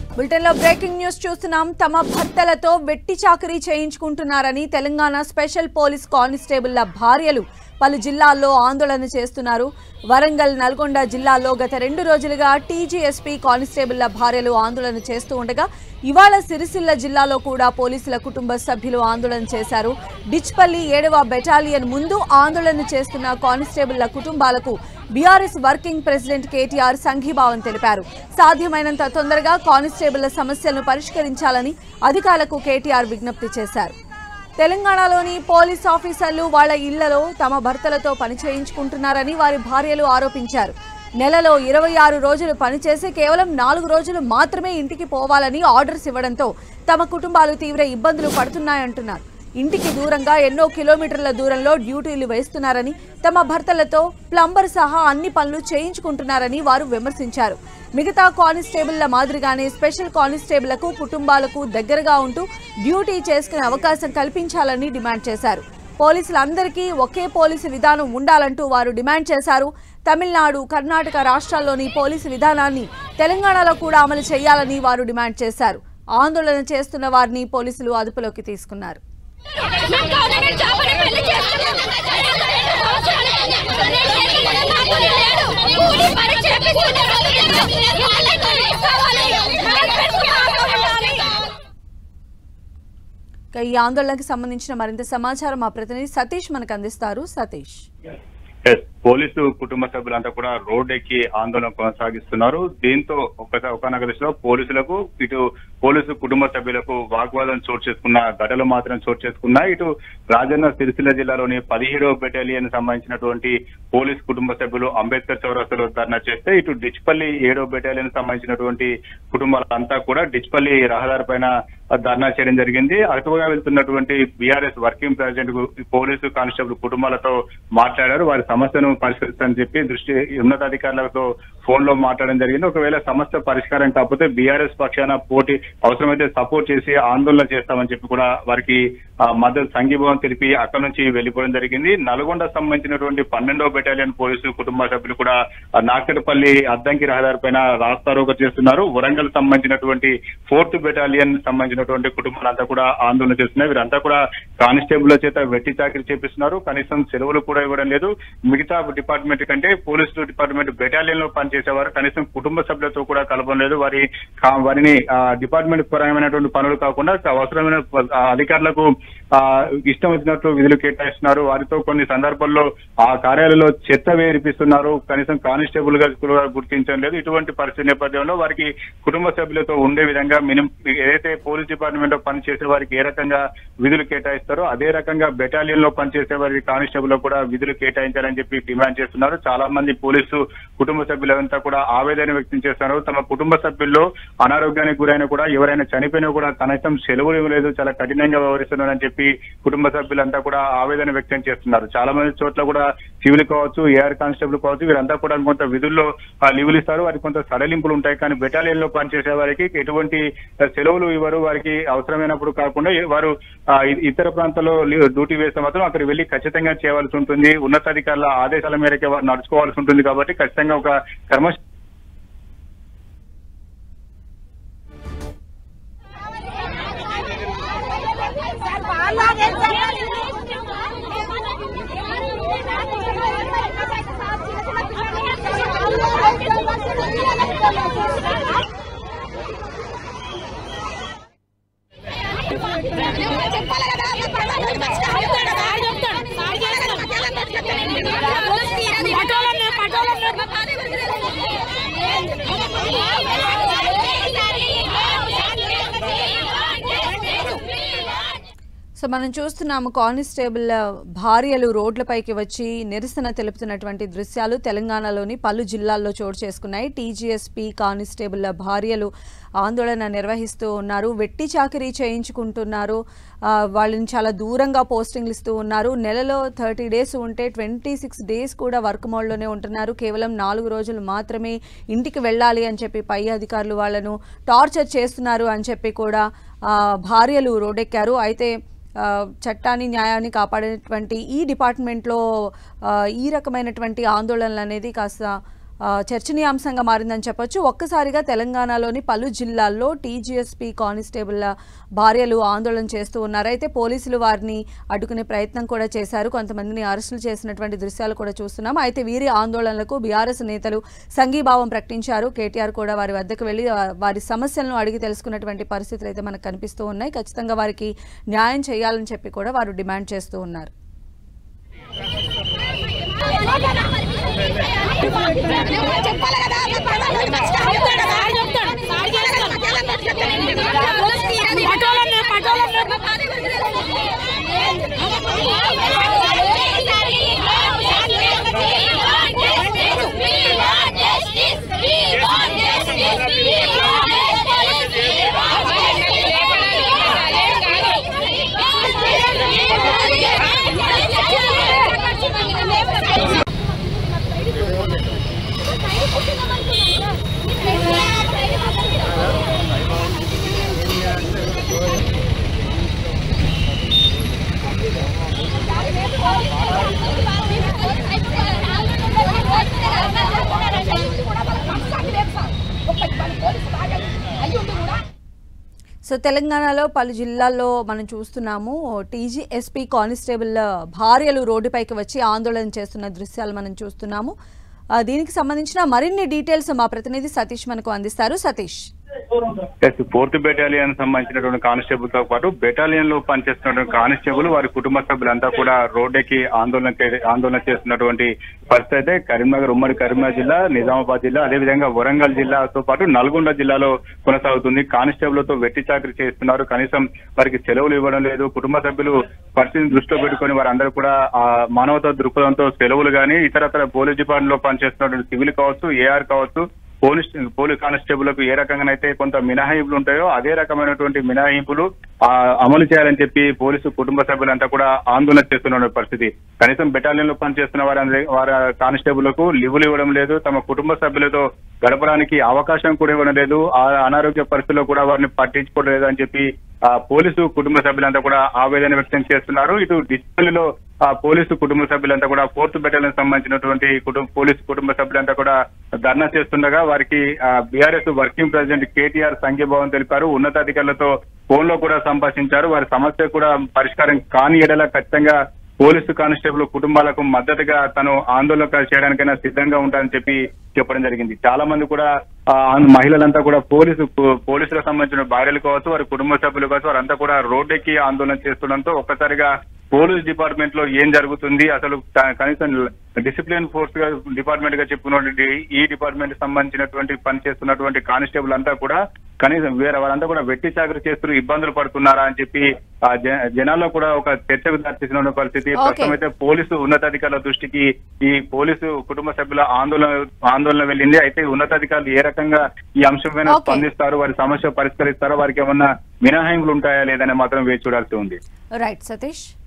బులెటిన్లో breaking news చూస్తున్నాం తమ భర్తలతో వెట్టి చాకరీ చేయించుకుంటున్నారని తెలంగాణ స్పెషల్ పోలీస్ కానిస్టేబుల్ల భార్యలు పలు జిల్లాల్లో ఆందోళన చేస్తున్నారు వరంగల్ నల్గొండ జిల్లాల్లో గత రెండు రోజులుగా టీజీఎస్పీ కానిస్టేబుల్ల భార్యలు ఆందోళన చేస్తూ ఉండగా ఇవాళ సిరిసిల్ల జిల్లాలో కూడా పోలీసుల కుటుంబ సభ్యులు ఆందోళన చేశారు డిచ్పల్లి ఏడవ బెటాలియన్ ముందు ఆందోళన చేస్తున్న కానిస్టేబుల్ల కుటుంబాలకు బీఆర్ఎస్ వర్కింగ్ ప్రెసిడెంట్ కేటీఆర్ సంఘీభావం తెలిపారు సాధ్యమైనంత తొందరగా కానిస్టేబుల్ల సమస్యలను పరిష్కరించాలని అధికారులకు కేటీఆర్ విజ్ఞప్తి చేశారు తెలంగాణలోని పోలీస్ ఆఫీసర్లు వాళ్ళ ఇళ్లలో తమ భర్తలతో పని చేయించుకుంటున్నారని వారి భార్యలు ఆరోపించారు నెలలో ఇరవై ఆరు రోజులు పనిచేసి కేవలం నాలుగు రోజులు మాత్రమే ఇంటికి పోవాలని ఆర్డర్స్ ఇవ్వడంతో తమ కుటుంబాలు తీవ్ర ఇబ్బందులు పడుతున్నాయంటున్నారు ఇంటికి దూరంగా ఎన్నో కిలోమీటర్ల దూరంలో డ్యూటీలు వేస్తున్నారని తమ భర్తలతో ప్లంబర్ సహా అన్ని పనులు చేయించుకుంటున్నారని వారు విమర్శించారు మిగతా కానిస్టేబుల్ల మాదిరిగానే స్పెషల్ కానిస్టేబుళ్లకు కుటుంబాలకు దగ్గరగా ఉంటూ డ్యూటీ చేసుకునే అవకాశం కల్పించాలని డిమాండ్ చేశారు పోలీసులందరికీ ఒకే పోలీసు విధానం ఉండాలంటూ వారు డిమాండ్ చేశారు తమిళనాడు కర్ణాటక రాష్ట్రాల్లోని పోలీసు విధానాన్ని తెలంగాణలో కూడా అమలు చేయాలని వారు డిమాండ్ చేశారు ఆందోళన చేస్తున్న వారిని పోలీసులు అదుపులోకి తీసుకున్నారు మేము గవర్నమెంట్ జాబ్ అని పెళ్లి చేసుకున్నాం. నాకు లేడు. కూలి పని చేపిస్తున్నారు. వాళ్ళకి కూలి కావాలి. హస్బెండ్స్ కావాలి. ఇక ఈ ఆందోళనకి సంబంధించిన మరింత సమాచారం మా ప్రతినిధి సతీష్ మనకు అందిస్తారు సతీష్ ఎస్ పోలీసు కుటుంబ సభ్యులంతా కూడా రోడ్ ఎక్కి ఆందోళన కొనసాగిస్తున్నారు దీంతో ఒక ఒకనొక దశలో పోలీసులకు ఇటు పోలీసు కుటుంబ సభ్యులకు వాగ్వాదం చోటు చేసుకున్న ఘటనలు మాత్రం చోటు చేసుకున్నాయి ఇటు రాజన్న సిరిసిల్ల జిల్లాలోని పదిహేడవ బెటాలియన్ సంబంధించినటువంటి పోలీసు కుటుంబ సభ్యులు అంబేద్కర్ చౌరస్తాలో ధర్నా చేస్తే ఇటు డిచ్పల్లి ఏడవ బెటాలియన్ సంబంధించినటువంటి కుటుంబాలంతా కూడా డిచ్పల్లి రహదారి పైన ధర్నా చేయడం జరిగింది అటుగా వెళ్తున్నటువంటి BRS working president police constable కుటుంబాలతో మాట్లాడారు వారి సమస్యను పరిష్కరిస్తారని చెప్పి దృష్టి ఉన్నతాధికారులతో ఫోన్ లో మాట్లాడడం జరిగింది ఒకవేళ సమస్య పరిష్కారం కాకపోతే బీఆర్ఎస్ పక్షాన పోటీ అవసరమైతే సపోర్ట్ చేసి ఆందోళన చేస్తామని చెప్పి కూడా వారికి ఆ, మద్దతు సంఘీభావం తెలిపి అక్కడి నుంచి వెళ్లిపోవడం జరిగింది నల్గొండ సంబంధించినటువంటి పన్నెండవ బెటాలియన్ పోలీసు కుటుంబ సభ్యులు కూడా ఆ, నాగటిపల్లి అద్దంకి రహదారి పైన రాస్తారోక చేస్తున్నారు వరంగల్ సంబంధించినటువంటి ఫోర్త్ బెటాలియన్ సంబంధించినటువంటి కుటుంబాలంతా కూడా ఆందోళన చేస్తున్నాయి వీరంతా కూడా కానిస్టేబుల్ చేత వెట్టి చాకరీ చేపిస్తున్నారు కనీసం సెలవులు కూడా ఇవ్వడం లేదు మిగతా డిపార్ట్మెంట్ కంటే పోలీసు డిపార్ట్మెంట్ బెటాలియన్ లో పనిచేసేవారు కనీసం కుటుంబ సభ్యులతో కూడా కలపడం లేదు వారి కా- వారిని ఆ, డిపార్ట్మెంట్ పరమైనటువంటి పనులు కాకుండా అవసరమైన ఆ, అధికారులకు ఆ, ఇష్టం వచ్చినట్లు విధులు కేటాయిస్తున్నారు వారితో కొన్ని సందర్భాల్లో ఆ కార్యాలయంలో చెత్త వేరిపిస్తున్నారు కనీసం కానిస్టేబుల్ గా కూడా గుర్తించడం లేదు ఇటువంటి పరిస్థితి నేపథ్యంలో వారికి కుటుంబ సభ్యులతో ఉండే విధంగా మినిమం ఏదైతే పోలీస్ డిపార్ట్మెంట్ లో పనిచేసే వారికి ఏ రకంగా విధులు కేటాయిస్తారో అదే రకంగా బెటాలియన్ లో పనిచేసే వారికి కానిస్టేబుల్ లో కూడా విధులు కేటాయించాలని చెప్పి డిమాండ్ చేస్తున్నారు చాలా మంది పోలీసు కుటుంబ సభ్యులంతా కూడా ఆవేదన వ్యక్తం చేస్తున్నారు తమ కుటుంబ సభ్యుల్లో అనారోగ్యానికి గురైన కూడా ఎవరైనా చనిపోయినా కూడా కనీసం సెలవులు ఇవ్వలేదు చాలా కఠినంగా వ్యవహరిస్తున్నారని చెప్పి కుటుంబ సభ్యులంతా కూడా ఆవేదన వ్యక్తం చేస్తున్నారు చాలా మంది చోట్ల కూడా సివిల్ కావచ్చు ఏఆర్ కానిస్టేబుల్ కావచ్చు వీరంతా కూడా కొంత విధుల్లో ఆ, లీవులు ఇస్తారు వారికి కొంత సడలింపులు ఉంటాయి కానీ బెటాలియన్ లో పనిచేసే వారికి ఎటువంటి ఆ, సెలవులు ఇవ్వరు వారికి అవసరమైనప్పుడు కాకుండా ఏ- వారు ఆ, ఇ- ఇతర ప్రాంతాల్లో లీ- డ్యూటీ వేస్తే మాత్రం అక్కడ వెళ్లి ఖచ్చితంగా చేయవలసి ఉంటుంది ఉన్నతాధికారుల ఆదేశాల మేరకే వారు నడుచుకోవాల్సి ఉంటుంది కాబట్టి ఖచ్చితంగా ఒక క్రమశ సో మనం చూస్తున్నాము కానిస్టేబుల్ భార్యలు రోడ్లపైకి వచ్చి నిరసన తెలుపుతున్నటువంటి దృశ్యాలు తెలంగాణలోని పలు జిల్లాల్లో చోటు చేసుకున్నాయి టీజీఎస్పీ కానిస్టేబుల్ భార్యలు ఆందోళన నిర్వహిస్తూ ఉన్నారు వెట్టి చాకరీ చేయించుకుంటున్నారు ఆ, వాళ్ళని చాలా దూరంగా పోస్టింగ్లు ఇస్తూ ఉన్నారు నెలలో థర్టీ డేస్ ఉంటే ట్వంటీ సిక్స్ డేస్ కూడా వర్క్ మోడ్లోనే ఉంటున్నారు కేవలం నాలుగు రోజులు మాత్రమే ఇంటికి వెళ్ళాలి అని చెప్పి పై అధికారులు వాళ్ళను టార్చర్ చేస్తున్నారు అని చెప్పి కూడా ఆ, భార్యలు రోడ్డెక్కారు అయితే ఆ, చట్టాన్ని న్యాయాన్ని కాపాడేటువంటి ఈ డిపార్ట్మెంట్లో ఆ, ఈ రకమైనటువంటి ఆందోళనలు అనేది కాస్త ఆ, చర్చనీయాంశంగా మారిందని చెప్పొచ్చు ఒక్కసారిగా తెలంగాణలోని పలు జిల్లాల్లో టీజీఎస్పీ కానిస్టేబుల్ల భార్యలు ఆందోళన చేస్తూ ఉన్నారు అయితే పోలీసులు వారిని అడ్డుకునే ప్రయత్నం కూడా చేశారు కొంతమందిని అరెస్టులు చేసినటువంటి దృశ్యాలు కూడా చూస్తున్నాం అయితే వీరి ఆందోళనలకు బీఆర్ఎస్ నేతలు సంఘీభావం ప్రకటించారు కేటీఆర్ కూడా వారి వద్దకు వెళ్ళి ఆ, వారి సమస్యలను అడిగి తెలుసుకున్నటువంటి పరిస్థితులు అయితే మనకు కనిపిస్తూ ఉన్నాయి ఖచ్చితంగా వారికి న్యాయం చేయాలని చెప్పి కూడా వారు డిమాండ్ చేస్తూ ఉన్నారు చెప్పాలి కదా సో తెలంగాణలో పలు జిల్లాల్లో మనం చూస్తున్నాము టీజీఎస్పీ కానిస్టేబుల్ భార్యలు రోడ్డుపైకి వచ్చి ఆందోళన చేస్తున్న దృశ్యాలు మనం చూస్తున్నాము ఆ, దీనికి సంబంధించిన మరిన్ని డీటెయిల్స్ మా ప్రతినిధి సతీష్ మనకు అందిస్తారు సతీష్ ఎస్ ఫోర్త్ బెటాలియన్ సంబంధించినటువంటి కానిస్టేబుల్ తో పాటు బెటాలియన్ లో పనిచేస్తున్నటువంటి కానిస్టేబుల్ వారి కుటుంబ సభ్యులంతా కూడా రోడ్డుకి ఆందోళన చే- ఆందోళన చేస్తున్నటువంటి పరిస్థితి అయితే కరీంనగర్ ఉమ్మడి కరీంనగర్ జిల్లా నిజామాబాద్ జిల్లా అదేవిధంగా వరంగల్ జిల్లాతో పాటు నల్గొండ జిల్లాలో కొనసాగుతుంది కానిస్టేబుల్తో వెట్టి చాకరీ చేస్తున్నారు కనీసం వారికి సెలవులు ఇవ్వడం లేదు కుటుంబ సభ్యులు పరిస్థితిని దృష్టిలో పెట్టుకుని వారందరూ కూడా ఆ మానవతా దృక్పథంతో సెలవులు కానీ ఇతరతర పోలీస్ డిపార్ట్మెంట్ లో పనిచేస్తున్నటువంటి సివిల్ కావచ్చు ఏఆర్ కావచ్చు పోలీస్ పోలీస్ కానిస్టేబుల్కు ఏ రకంగానైతే కొంత మినహాయింపులు ఉంటాయో అదే రకమైనటువంటి మినహాయింపులు ఆ, అమలు చేయాలని చెప్పి పోలీసు కుటుంబ సభ్యులంతా కూడా ఆందోళన చేస్తున్న పరిస్థితి కనీసం బెటాలియన్ లో పనిచేస్తున్న వారి వారి కానిస్టేబుల్కు లివులు ఇవ్వడం లేదు తమ కుటుంబ సభ్యులతో గడపడానికి అవకాశం కూడా ఇవ్వడం లేదు ఆ అనారోగ్య పరిస్థితుల్లో కూడా వారిని పట్టించుకోవడం లేదు అని చెప్పి ఆ పోలీసు కుటుంబ సభ్యులంతా కూడా ఆవేదన వ్యక్తం చేస్తున్నారు ఇటు డిస్ప్లేలో ఆ పోలీసు కుటుంబ సభ్యులంతా కూడా ఫోర్త్ బెటాలియన్ సంబంధించినటువంటి కుటుంబ పోలీసు కుటుంబ సభ్యులంతా కూడా ధర్నా చేస్తుండగా వారికి బీఆర్ఎస్ వర్కింగ్ ప్రెసిడెంట్ కేటీఆర్ సంఘీభావం తెలిపారు ఉన్నతాధికారులతో ఫోన్ లో కూడా సంభాషించారు వారి సమస్య కూడా పరిష్కారం కాని ఎడల ఖచ్చితంగా పోలీసు కానిస్టేబుల్ కుటుంబాలకు మద్దతుగా తను ఆందోళన చేయడానికైనా సిద్ధంగా ఉంటానని చెప్పి చెప్పడం జరిగింది చాలా మంది కూడా ఆ, మహిళలంతా కూడా పోలీసు పోలీసులకు సంబంధించిన భార్యలు కావచ్చు వారి కుటుంబ సభ్యులు కావచ్చు వారంతా కూడా రోడ్డెక్కి ఆందోళన చేస్తుండడంతో ఒక్కసారిగా పోలీస్ డిపార్ట్మెంట్ లో ఏం జరుగుతుంది అసలు క- కనీసం డిసిప్లిన్ ఫోర్స్ గా డిపార్ట్మెంట్ గా చెప్పుకున్నటువంటి ఈ డిపార్ట్మెంట్ సంబంధించినటువంటి పని చేస్తున్నటువంటి కానిస్టేబుల్ అంతా కూడా కనీసం వేరే వారంతా కూడా వెట్టి చాకరీ చేస్తూ ఇబ్బందులు పడుతున్నారా అని చెప్పి ఆ జ- జనాల్లో కూడా ఒక చర్చకు దారితీసిన పరిస్థితి Okay. ప్రస్తుతం అయితే పోలీసు ఉన్నతాధికారుల దృష్టికి ఈ పోలీసు కుటుంబ సభ్యుల ఆందోళన ఆందోళన వెళ్ళింది అయితే ఉన్నతాధికారులు ఏ రకంగా ఈ అంశం పైన Okay. స్పందిస్తారు వారి సమస్య పరిష్కరిస్తారో వారికి ఏమన్నా మినహాయింపులు ఉంటాయా లేదని మాత్రం వేచి చూడాల్సి ఉంది రైట్ సతీష్